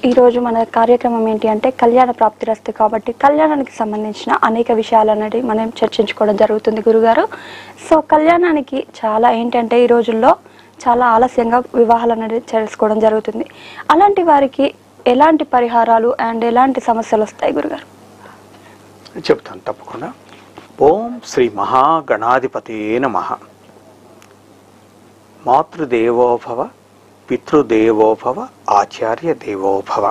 ఈరోజు మన కార్యక్రమం ఏంటి అంటే కళ్యాణ ప్రాప్తిరస్తు కాబట్టి కళ్యాణానికి సంబంధించిన అనేక విషయాలు అనేది మనం చర్చించుకోవడం జరుగుతుంది గురుగారు సో కళ్యాణానికి చాలా ఏంటంటే ఈ రోజుల్లో చాలా ఆలస్యంగా వివాహాలు అనేది చేసుకోవడం జరుగుతుంది అలాంటి వారికి ఎలాంటి పరిహారాలు అండ్ ఎలాంటి సమస్యలు వస్తాయి గురుగారు చెప్తాను తప్పకుండా ఓం శ్రీ మహాగణాధిపతే నమ మాతృదేవోభవ పితృదేవోభవ ఆచార్య దేవోభవ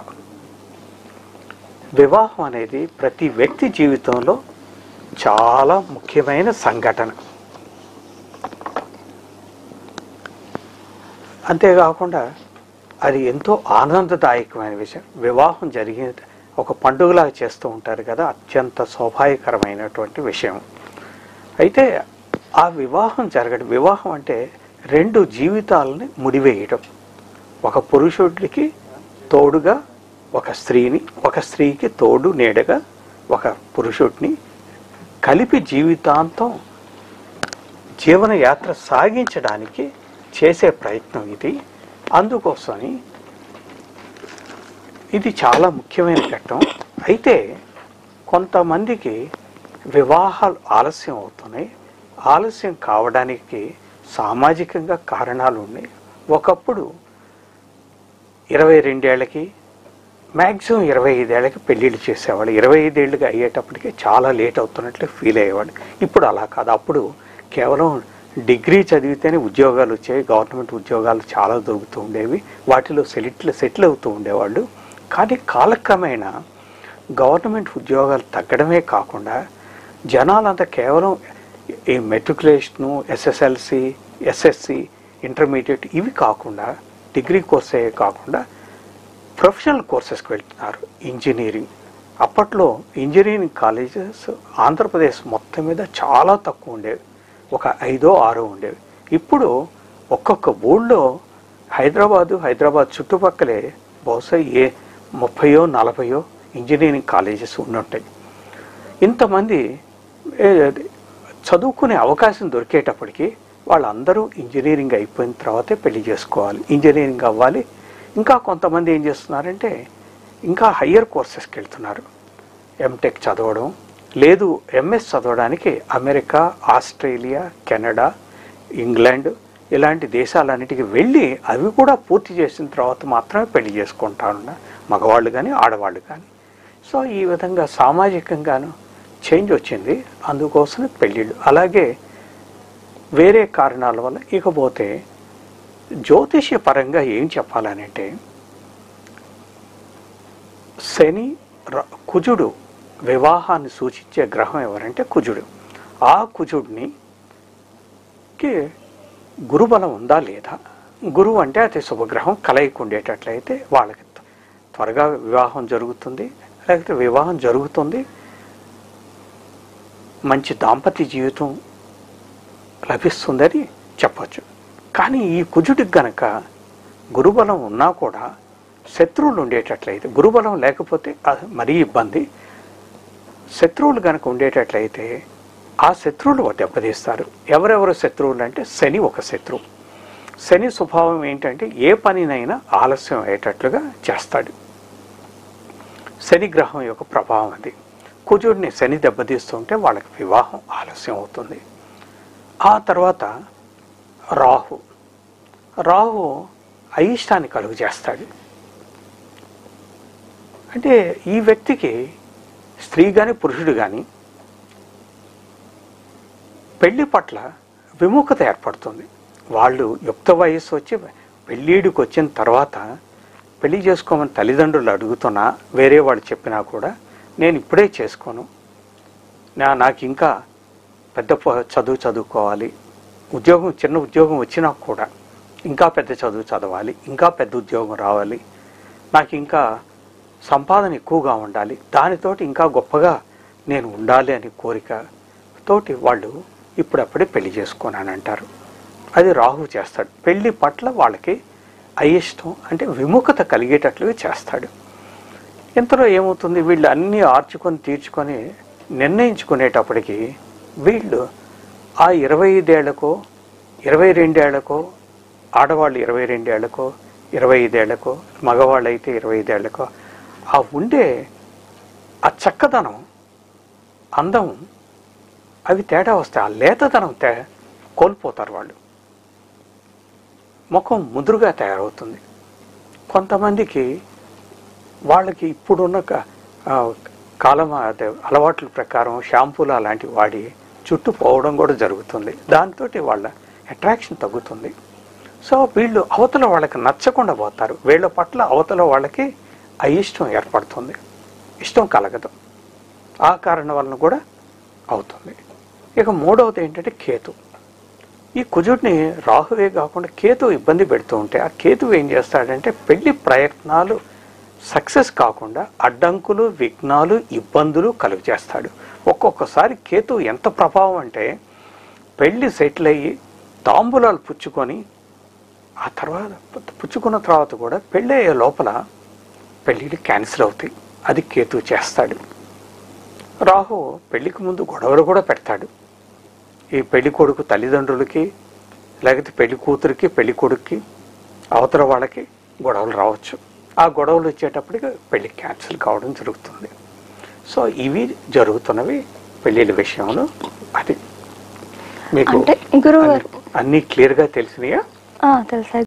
వివాహం అనేది ప్రతి వ్యక్తి జీవితంలో చాలా ముఖ్యమైన సంఘటన అంతేకాకుండా అది ఎంతో ఆనందదాయకమైన విషయం వివాహం జరిగిన ఒక పండుగలాగా చేస్తూ ఉంటారు కదా అత్యంత శోభాయకరమైనటువంటి విషయం అయితే ఆ వివాహం జరగడం వివాహం అంటే రెండు జీవితాలని ముడివేయడం ఒక పురుషుడికి తోడుగా ఒక స్త్రీని ఒక స్త్రీకి తోడు నీడగా ఒక పురుషుడిని కలిపి జీవితాంతం జీవన యాత్ర సాగించడానికి చేసే ప్రయత్నం ఇది అందుకోసమని ఇది చాలా ముఖ్యమైన ఘట్టం అయితే కొంతమందికి వివాహాలు ఆలస్యం అవుతున్నాయి ఆలస్యం కావడానికి సామాజికంగా కారణాలు ఉన్నాయి ఒకప్పుడు ఇరవై రెండేళ్లకి మ్యాక్సిమం ఇరవై ఐదేళ్లకి పెళ్ళిళ్ళు చేసేవాళ్ళు ఇరవై ఐదేళ్ళకి అయ్యేటప్పటికి చాలా లేట్ అవుతున్నట్లు ఫీల్ అయ్యేవాడు ఇప్పుడు అలా కాదు అప్పుడు కేవలం డిగ్రీ చదివితేనే ఉద్యోగాలు వచ్చాయి గవర్నమెంట్ ఉద్యోగాలు చాలా దొరుకుతూ ఉండేవి వాటిలో సెటిల్ సెటిల్ అవుతూ ఉండేవాళ్ళు కానీ కాలక్రమేణా గవర్నమెంట్ ఉద్యోగాలు తగ్గడమే కాకుండా జనాలంతా కేవలం ఈ మెట్రికులేషను ఎస్ఎస్ఎల్సి ఎస్ఎస్సి ఇంటర్మీడియట్ ఇవి కాకుండా డిగ్రీ కోర్సే కాకుండా ప్రొఫెషనల్ కోర్సెస్కి వెళ్తున్నారు ఇంజనీరింగ్ అప్పట్లో ఇంజనీరింగ్ కాలేజెస్ ఆంధ్రప్రదేశ్ మొత్తం మీద చాలా తక్కువ ఉండేవి ఒక ఐదో ఆరో ఉండేవి ఇప్పుడు ఒక్కొక్క ఊళ్ళో హైదరాబాదు హైదరాబాద్ చుట్టుపక్కలే బహుశా ఏ ముప్పయో నలభయో ఇంజనీరింగ్ కాలేజెస్ ఉండుంటాయి ఇంతమంది ఏ, చదువుకునే అవకాశం దొరికేటప్పటికి వాళ్ళందరూ ఇంజనీరింగ్ అయిపోయిన తర్వాతే పెళ్లి చేసుకోవాలి ఇంజనీరింగ్ అవ్వాలి ఇంకా కొంతమంది ఏం చేస్తున్నారంటే ఇంకా హయ్యర్ కోర్సెస్కి వెళ్తున్నారు ఎంటెక్ చదవడం లేదు ఎంఎస్ చదవడానికి అమెరికా ఆస్ట్రేలియా కెనడా ఇంగ్లాండ్ ఇలాంటి దేశాలన్నిటికీ వెళ్ళి అవి కూడా పూర్తి చేసిన తర్వాత మాత్రమే పెళ్లి చేసుకుంటాను మగవాళ్ళు కానీ ఆడవాళ్ళు కానీ సో ఈ విధంగా సామాజికంగాను చేంజ్ వచ్చింది అందుకోసమే పెళ్ళిళ్ళు అలాగే వేరే కారణాల వల్ల ఇకపోతే జ్యోతిష్య పరంగా ఏం చెప్పాలనంటే శని ర- కుజుడు వివాహాన్ని సూచించే గ్రహం ఎవరంటే కుజుడు ఆ కుజుడిని కి గురుబలం ఉందా లేదా గురువు అంటే అతి శుభగ్రహం కలయిక ఉండేటట్లయితే వాళ్ళకి త్వ- త్వరగా వివాహం జరుగుతుంది లేకపోతే వివాహం జరుగుతుంది మంచి దాంపత్య జీవితం లభిస్తుందని చెప్పొచ్చు కానీ ఈ కుజుడికి గనక గురుబలం ఉన్నా కూడా శత్రువులు ఉండేటట్లయితే గురుబలం లేకపోతే అది మరీ ఇబ్బంది శత్రువులు గనక ఉండేటట్లయితే ఆ శత్రువులు దెబ్బతీస్తారు ఎవరెవరు శత్రువులు అంటే శని ఒక శత్రువు శని స్వభావం ఏంటంటే ఏ పనినైనా ఆలస్యం అయ్యేటట్లుగా చేస్తాడు శని గ్రహం యొక్క ప్రభావం అది కుజుడిని శని దెబ్బతీస్తుంటే వాళ్ళకి వివాహం ఆలస్యం అవుతుంది ఆ తర్వాత రాహు రాహు అయిష్టాన్ని కలుగు చేస్తాడు అంటే ఈ వ్యక్తికి స్త్రీ కానీ పురుషుడు కానీ పెళ్లి పట్ల విముఖత ఏర్పడుతుంది వాళ్ళు యుక్త వయస్సు వచ్చి పెళ్ళిడికి వచ్చిన తర్వాత పెళ్లి చేసుకోమని తల్లిదండ్రులు అడుగుతున్నా వేరే వాళ్ళు చెప్పినా కూడా నేను ఇప్పుడే చేసుకోను నా నాకు ఇంకా పెద్ద ప- చదువు చదువుకోవాలి ఉద్యోగం చిన్న ఉద్యోగం వచ్చినా కూడా ఇంకా పెద్ద చదువు చదవాలి ఇంకా పెద్ద ఉద్యోగం రావాలి నాకు ఇంకా సంపాదన ఎక్కువగా ఉండాలి దానితోటి ఇంకా గొప్పగా నేను ఉండాలి అనే కోరిక తోటి వాళ్ళు ఇప్పుడప్పుడే పెళ్లి చేసుకోనని అంటారు అది రాహు చేస్తాడు పెళ్లి పట్ల వాళ్ళకి అయిష్టం అంటే విముఖత కలిగేటట్లుగా చేస్తాడు ఇంతలో ఏమవుతుంది వీళ్ళు అన్నీ ఆర్చుకొని తీర్చుకొని నిర్ణయించుకునేటప్పటికి వీళ్ళు ఆ ఇరవై ఐదేళ్లకో ఇరవై రెండేళ్లకో ఆడవాళ్ళు ఇరవై రెండేళ్లకో ఇరవై ఐదేళ్లకో మగవాళ్ళు అయితే ఇరవై ఐదేళ్లకో ఆ ఉండే ఆ చక్కదనం అందం అవి తేడా వస్తాయి ఆ లేతదనం తే కోల్పోతారు వాళ్ళు ముఖం ముదురుగా తయారవుతుంది కొంతమందికి వాళ్ళకి ఇప్పుడున్న క- ఆ, కాలం అదే అలవాట్ల ప్రకారం షాంపూలు అలాంటివి వాడి చుట్టూ పోవడం కూడా జరుగుతుంది దాంతో వాళ్ళ అట్రాక్షన్ తగ్గుతుంది సో వీళ్ళు అవతల వాళ్ళకి నచ్చకుండా పోతారు వీళ్ళ పట్ల అవతల వాళ్ళకి అయిష్టం ఏర్పడుతుంది ఇష్టం కలగదు ఆ కారణం వలన కూడా అవుతుంది ఇక మూడవది ఏంటంటే కేతు ఈ కుజుడిని రాహువే కాకుండా కేతు ఇబ్బంది పెడుతూ ఉంటే ఆ కేతు ఏం చేస్తాడంటే పెళ్లి ప్రయత్నాలు సక్సెస్ కాకుండా అడ్డంకులు విఘ్నాలు ఇబ్బందులు కలుగు చేస్తాడు ఒక్కొక్కసారి కేతు ఎంత ప్రభావం అంటే పెళ్లి సెటిల్ అయ్యి తాంబూలాలు పుచ్చుకొని ఆ తర్వాత పుచ్చుకున్న తర్వాత కూడా పెళ్ళి అయ్యే లోపల పెళ్ళిళ్ళు క్యాన్సిల్ అవుతాయి అది కేతు చేస్తాడు రాహు పెళ్లికి ముందు గొడవలు కూడా పెడతాడు ఈ పెళ్లి కొడుకు తల్లిదండ్రులకి లేకపోతే పెళ్లి కూతురికి పెళ్లి కొడుక్కి అవతల వాళ్ళకి గొడవలు రావచ్చు ఆ గొడవలు వచ్చేటప్పటికి పెళ్లి క్యాన్సిల్ కావడం జరుగుతుంది సో ఇవి జరుగుతున్నవి పెళ్లిళ్ళ విషయంలో అది మీకు అంటే గురువు గారు అన్ని క్లియర్గా తెలిసినాయా ఆ, తెలుసా